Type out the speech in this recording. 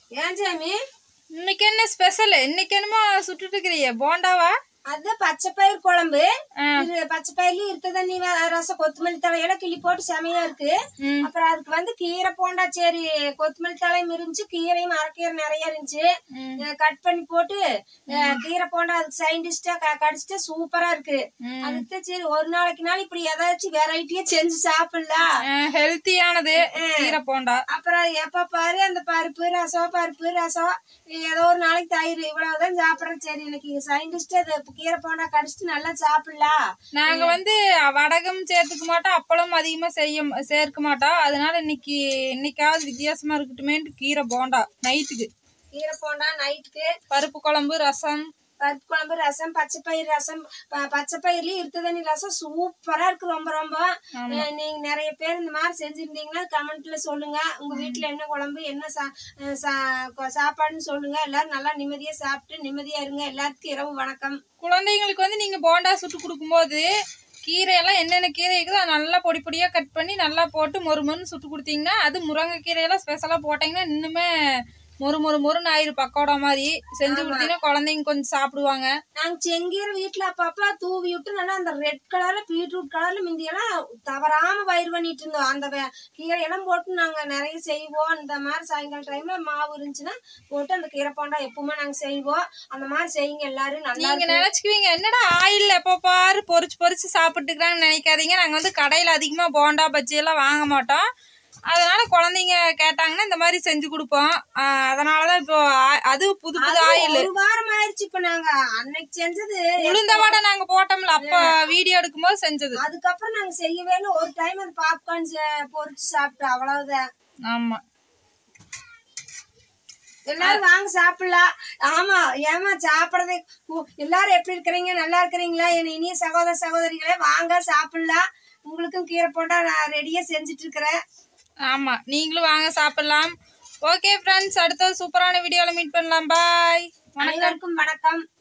ஏன் சாமி இன்னைக்கு என்ன ஸ்பெஷல் இன்னைக்கு என்னமோ சுட்டுட்டு இருக்கிறீங்க போண்டாவா அது பச்சை பயிர் குழம்பு ஆ. இது பச்சை பயிர்லயும் இருக்க தண்ணி வ- ரசம் கொத்தமல்லி தலையெல்லாம் கிள்ளி போட்டு செமையா இருக்கு ம். அப்புறம் அதுக்கு வந்து கீரை போண்டா சரி கொத்தமல்லி தலையும் இருந்துச்சு கீரையும் அரைக்கீரை நிறைய இருந்துச்சு ம். கட் பண்ணி போட்டு அஹ், கீரை போண்டா அதுக்கு சயின்டிஸ்டா கடிச்சிட்டு சூப்பரா இருக்கு ம். அதுக்கு தான் சரி ஒரு நாளைக்கு நாள் இப்படி ஏதாச்சும் வெரைட்டியா செஞ்சு சாப்பிடலாம் ஹெல்த்தியானது கீரை போண்டா அப்புறம் எப்ப பாரு அந்த பருப்பு ரசம் பருப்பு ரசம் ஏதோ ஒரு நாளைக்கு தயிர் இவ்வளவுதான் சாப்பிடுறேன் சரி இன்னைக்கு சயின்டிஸ்ட் அது கீரை போண்டா கடிச்சிட்டு நல்லா சாப்பிடலாம் நாங்க வந்து வடகம் சேர்த்துக்க மாட்டோம் அப்பளம் அதிகமா செய்ய சேர்க்க மாட்டோம் அதனால இன்னைக்கு இன்னைக்காவது வித்தியாசமா இருக்கட்டுமேன்ட்டு கீரை போண்டா நைட்டுக்கு கீரை போண்டா நைட்டுக்கு பருப்பு குழம்பு ரசம் பருப்பு குழம்பு ரசம் பச்சை பயிர் ரசம் ப- பச்சை பயிர்லயும் இருக்க தண்ணி ரசம் சூப்பரா இருக்கு ரொம்ப ரொம்ப அஹ் நீங்க நிறைய பேர் இந்த மாதிரி செஞ்சிருந்தீங்கன்னா கமெண்ட்ல சொல்லுங்க உங்க வீட்டுல என்ன குழம்பு என்ன சா- அஹ் சா- கொ- சாப்பாடுன்னு சொல்லுங்க எல்லாரும் நல்லா நிம்மதியா சாப்பிட்டு நிம்மதியா இருங்க எல்லாத்துக்கும் இரவு வணக்கம் குழந்தைங்களுக்கு வந்து நீங்க போண்டா சுட்டு கொடுக்கும்போது கீரையெல்லாம் என்னென்ன கீரை இருக்குதோ அதை நல்லா பொடி பொடியா கட் பண்ணி நல்லா போட்டு மொறு மொறுன்னு சுட்டு கொடுத்தீங்கன்னா அது முருங்கை கீரையெல்லாம் ஸ்பெஷலா போட்டீங்கன்னா இன்னுமே மொறு மொறு மொறுன்னு ஆயிரு பக்கோடா மாதிரி செஞ்சு கொடுத்தீங்கன்னா குழந்தைங்க கொஞ்சம் சாப்பிடுவாங்க நாங்க செங்கீரை வீட்டுல அப்பப்ப தூவி விட்டு நல்லா அந்த ரெட் கலர்ல பீட்ரூட் கலர்ல முந்தியெல்லாம் தவறாம பயிர் பண்ணிட்டு இருந்தோம் அந்த வெ- கீரை எல்லாம் போட்டு நாங்க நிறைய செய்வோம் இந்த மாதிரி சாயங்கால டைம்ல மாவு இருந்துச்சுன்னா போட்டு அந்த கீரை போண்டா எப்பவுமே நாங்க செய்வோம் அந்த மாதிரி செய்யுங்க எல்லாரும் நல்லா நீங்க இருக்கு. நினைச்சுக்குவீங்க என்னடா ஆயில் எப்போ பாரு பொரிச்சு பொரிச்சு சாப்பிட்டுக்கிறாங்கன்னு நினைக்காதீங்க நாங்க வந்து கடையில அதிகமா போண்டா பஜ்ஜி எல்லாம் வாங்க மாட்டோம் அதனால குழந்தைங்க கேட்டாங்கன்னா இந்த மாதிரி செஞ்சு கொடுப்போம் ஆஹ் அதனாலதான் இப்போ ஆ- அது புது புது ஆயில் ஒரு வாரம் ஆயிடுச்சு இப்ப நாங்க அன்னைக்கு செஞ்சது உளுந்த வடை நாங்க போட்டோம்ல அப்ப வீடியோ எடுக்கும்போது செஞ்சது அதுக்கப்புறம் நாங்க செய்யவே இல்லை ஒரு டைம் அந்த பாப்கார்ன் பொரிச்சு சாப்பிட்டோம் அவ்வளவுதான் ஆமா எல்லாரும் வாங்க சாப்பிடலாம் ஆமா ஏமா சாப்பிடறது உ- எல்லாரும் எப்படி இருக்கிறீங்க நல்லா இருக்கிறீங்களா என் இனிய சகோதர சகோதரிகளே வாங்க சாப்பிடலாம் உங்களுக்கும் கீரை போண்டா நான் ரெடியா செஞ்சுட்டு இருக்கிறேன் ஆமா நீங்களும் வாங்க சாப்பிடலாம் ஓகே ஃப்ரெண்ட்ஸ் அடுத்த சூப்பரான வீடியோல மீட் பண்ணலாம் பாய் அனைவருக்கும் வணக்கம்